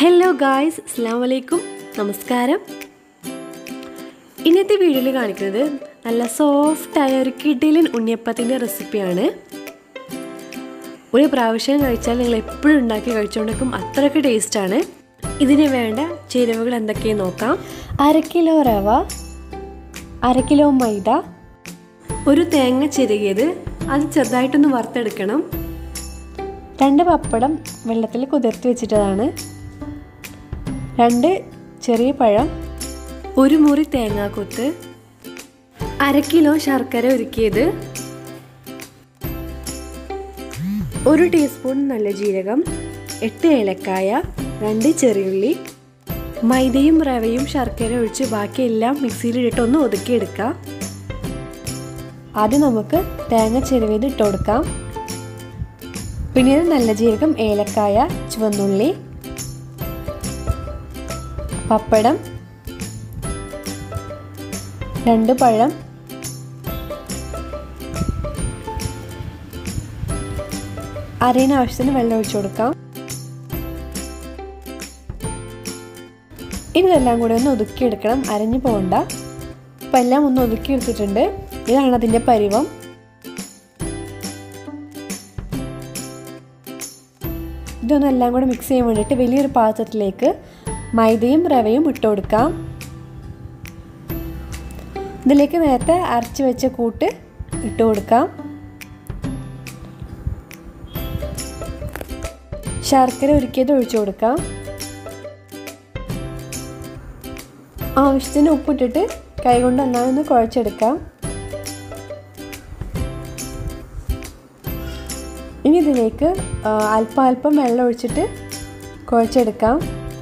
hello guys അസ്സാം വലൈക്കും നമസ്കാരം ഇന്നത്തെ വീഡിയോയിൽ കാണിക്കുന്നത് നല്ല സോഫ്റ്റായ ഒരു കിഡിലൻ ഉണ്ണിയപ്പത്തിൻ്റെ റെസിപ്പിയാണ് ഒരു പ്രാവശ്യം കഴിച്ചാൽ നിങ്ങൾ എപ്പോഴും ഉണ്ടാക്കി കഴിച്ചുകൊണ്ടിരിക്കും അത്രയ്ക്ക് ടേസ്റ്റാണ് ഇതിന് വേണ്ട ചേരുവകൾ എന്തൊക്കെയെന്ന് നോക്കാം അര കിലോ റവ അര കിലോ മൈദ ഒരു തേങ്ങ ചിരകിയത് അത് ചെറുതായിട്ടൊന്ന് വറുത്തെടുക്കണം രണ്ട് പപ്പടം വെള്ളത്തിൽ കുതിർത്തി വെച്ചിട്ടതാണ് രണ്ട് ചെറിയ പഴം ഒരു മുറി തേങ്ങാക്കൊത്ത് അര കിലോ ശർക്കര ഉരുക്കിയത് ഒരു ടീസ്പൂൺ നല്ല ജീരകം എട്ട് ഏലക്കായ രണ്ട് ചെറിയുള്ളി മൈദയും റവയും ശർക്കര ഒഴിച്ച് ബാക്കിയെല്ലാം മിക്സിയിലിട്ട് ഒന്ന് ഒതുക്കിയെടുക്കാം ആദ്യം നമുക്ക് തേങ്ങ ചെരുവേത് ഇട്ട് കൊടുക്കാം പിന്നീട് നല്ല ജീരകം ഏലക്കായ ചുവന്നുള്ളി പപ്പടം രണ്ട് പഴം അരയിന് ആവശ്യത്തിന് വെള്ളം ഒഴിച്ചു കൊടുക്കാം ഇനി ഇതെല്ലാം കൂടെ ഒന്ന് ഒതുക്കിയെടുക്കണം അരഞ്ഞു പോകണ്ട അപ്പം എല്ലാം ഒന്ന് ഒതുക്കിയെടുത്തിട്ടുണ്ട് ഇതാണ് അതിൻ്റെ പരിവം ഇതൊന്നും എല്ലാം കൂടെ മിക്സ് ചെയ്യാൻ വേണ്ടിയിട്ട് വലിയൊരു പാത്രത്തിലേക്ക് മൈദയും റവയും ഇട്ട് കൊടുക്കാം ഇതിലേക്ക് നേരത്തെ അരച്ച് വെച്ച കൂട്ട് ഇട്ട് കൊടുക്കാം ശർക്കര ഉരുക്കിയത് ഒഴിച്ചു കൊടുക്കാം ആവശ്യത്തിന് ഉപ്പിട്ടിട്ട് കൈകൊണ്ട് ഒന്നാമൊന്ന് കുഴച്ചെടുക്കാം ഇനി ഇതിലേക്ക് അല്പം അല്പം വെള്ളം ഒഴിച്ചിട്ട് കുഴച്ചെടുക്കാം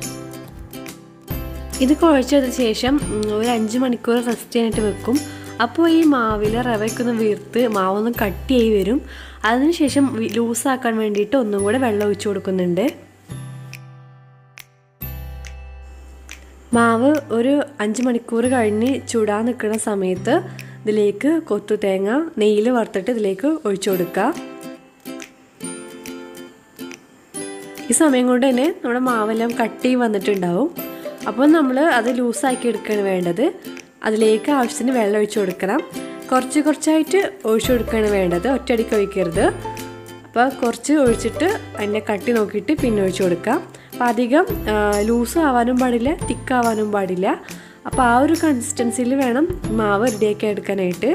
ഇത് കുഴച്ചതിന് ശേഷം ഒരു അഞ്ച് മണിക്കൂർ റെസ്റ്റ് ചെയ്യാനായിട്ട് വെക്കും അപ്പോൾ ഈ മാവിൽ റവയ്ക്കൊന്ന് വീർത്ത് മാവൊന്ന് കട്ടിയായി വരും അതിനുശേഷം ലൂസാക്കാൻ വേണ്ടിയിട്ട് ഒന്നും കൂടെ വെള്ളം ഒഴിച്ചു കൊടുക്കുന്നുണ്ട് മാവ് ഒരു അഞ്ച് മണിക്കൂർ കഴിഞ്ഞ് ചൂടാൻ നിൽക്കുന്ന സമയത്ത് ഇതിലേക്ക് കൊത്തു തേങ്ങ നെയ്യിൽ വറുത്തിട്ട് ഇതിലേക്ക് ഒഴിച്ചു കൊടുക്കുക ഈ സമയം കൊണ്ട് തന്നെ നമ്മുടെ മാവെല്ലാം കട്ടി വന്നിട്ടുണ്ടാവും അപ്പോൾ നമ്മൾ അത് ലൂസാക്കി എടുക്കുകയാണ് വേണ്ടത് അതിലേക്ക് ആവശ്യത്തിന് വെള്ളം ഒഴിച്ചു കൊടുക്കണം കുറച്ച് കുറച്ചായിട്ട് ഒഴിച്ചു കൊടുക്കുകയാണ് വേണ്ടത് ഒറ്റയടിക്ക് ഒഴിക്കരുത് അപ്പോൾ കുറച്ച് ഒഴിച്ചിട്ട് അതിൻ്റെ കട്ടി നോക്കിയിട്ട് പിന്നെ ഒഴിച്ചു കൊടുക്കാം അപ്പോൾ അധികം ലൂസ് ആവാനും പാടില്ല തിക്കാവാനും പാടില്ല അപ്പോൾ ആ ഒരു കൺസിസ്റ്റൻസിയിൽ വേണം മാവ് റെഡിയാക്കി എടുക്കാനായിട്ട്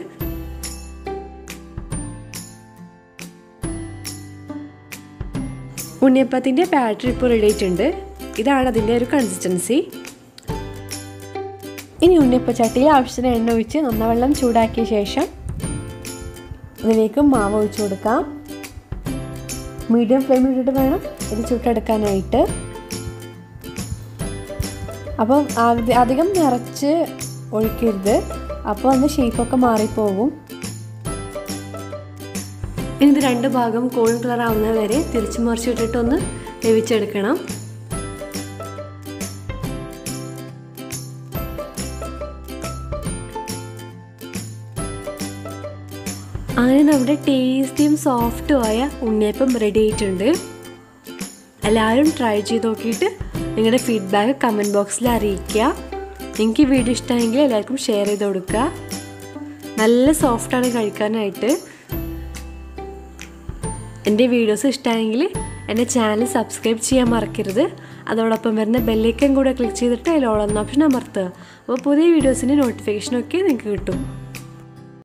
ഉണ്ണിയപ്പത്തിൻ്റെ ബാറ്ററി ഇപ്പോൾ റെഡി ആയിട്ടുണ്ട് ഇതാണ് അതിൻ്റെ ഒരു കൺസിസ്റ്റൻസി ഇനി ഉണ്ണിയപ്പ ചട്ടിയിൽ ആവശ്യത്തിന് എണ്ണ ഒഴിച്ച് നന്നവെള്ളം ചൂടാക്കിയ ശേഷം അതിലേക്ക് മാവ് ഒഴിച്ചു കൊടുക്കാം മീഡിയം ഫ്ലെയിമിൽ ഇട്ടിട്ട് വേണം ഇത് ചുട്ടെടുക്കാനായിട്ട് അപ്പം അധികം നിറച്ച് ഒഴിക്കരുത് അപ്പോൾ അതിൻ്റെ ഷേപ്പൊക്കെ മാറിപ്പോകും ഇനി ഇത് രണ്ട് ഭാഗം ഗോൾഡൻ കളർ ആവുന്നത് വരെ തിരിച്ചു മറിച്ചിട്ടിട്ട് ഒന്ന് വേവിച്ചെടുക്കണം അങ്ങനെ നമ്മുടെ ടേസ്റ്റിയും സോഫ്റ്റും ആയ ഉണ്ണിയപ്പം റെഡി ആയിട്ടുണ്ട് എല്ലാവരും ട്രൈ ചെയ്ത് നോക്കിയിട്ട് നിങ്ങളുടെ ഫീഡ്ബാക്ക് കമൻറ്റ് ബോക്സിൽ അറിയിക്കുക നിങ്ങൾക്ക് ഈ വീഡിയോ ഇഷ്ടമായെങ്കിൽ എല്ലാവർക്കും ഷെയർ ചെയ്ത് കൊടുക്കുക നല്ല സോഫ്റ്റാണ് കഴിക്കാനായിട്ട് എൻ്റെ വീഡിയോസ് ഇഷ്ടമായെങ്കിൽ എൻ്റെ ചാനൽ സബ്സ്ക്രൈബ് ചെയ്യാൻ മറക്കരുത് അതോടൊപ്പം വരുന്ന ബെല്ലൈക്കൻ കൂടെ ക്ലിക്ക് ചെയ്തിട്ട് അതിൽ ഓളെന്ന ഓപ്ഷൻ അമർത്തുക അപ്പോൾ പുതിയ വീഡിയോസിൻ്റെ നോട്ടിഫിക്കേഷനൊക്കെ നിങ്ങൾക്ക് കിട്ടും